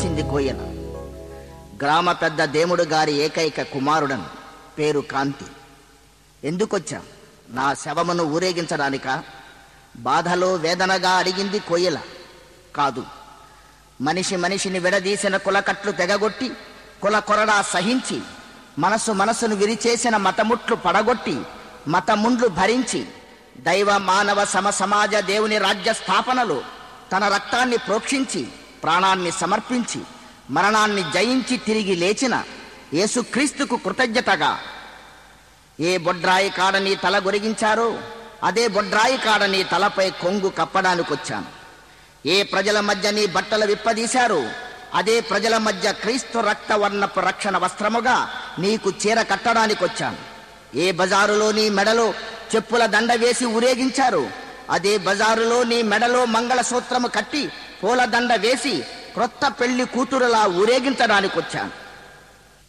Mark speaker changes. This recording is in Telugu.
Speaker 1: ఊరేగించింది కోయల గ్రామ పెద్ద దేముడు గారి ఏకైక కుమారుడను పేరు కాంతి ఎందుకొచ్చాం నా శవమును ఊరేగించడానికా బాధలో వేదనగా అడిగింది కోయల కాదు మనిషి మనిషిని విడదీసిన కులకట్లు తెగగొట్టి కుల కొరడా సహించి మనసు మనసును విరిచేసిన మతముట్లు పడగొట్టి మతముండ్లు భరించి దైవ మానవ సమ సమాజ దేవుని రాజ్య స్థాపనలో తన రక్తాన్ని ప్రోక్షించి ప్రాణాన్ని సమర్పించి మరణాన్ని జయించి తిరిగి లేచిన యేసుక్రీస్తుకు కృతజ్ఞతగా ఏ బొడ్రాయి కాడని తల గొరిగించారో అదే బొడ్రాయి కాడని తలపై కొంగు కప్పడానికొచ్చాను ఏ ప్రజల మధ్య నీ బట్టలు విప్పదీశారో అదే ప్రజల మధ్య క్రీస్తు రక్త వర్ణపు రక్షణ వస్త్రముగా నీకు చీర కట్టడానికొచ్చాను ఏ బజారులో నీ మెడలో చెప్పుల దండ వేసి ఊరేగించారు అదే బజారులో నీ మెడలో మంగళసూత్రము కట్టి పూల దండ వేసి క్రొత్త పెళ్లి కూతురులా ఊరేగించడానికొచ్చాను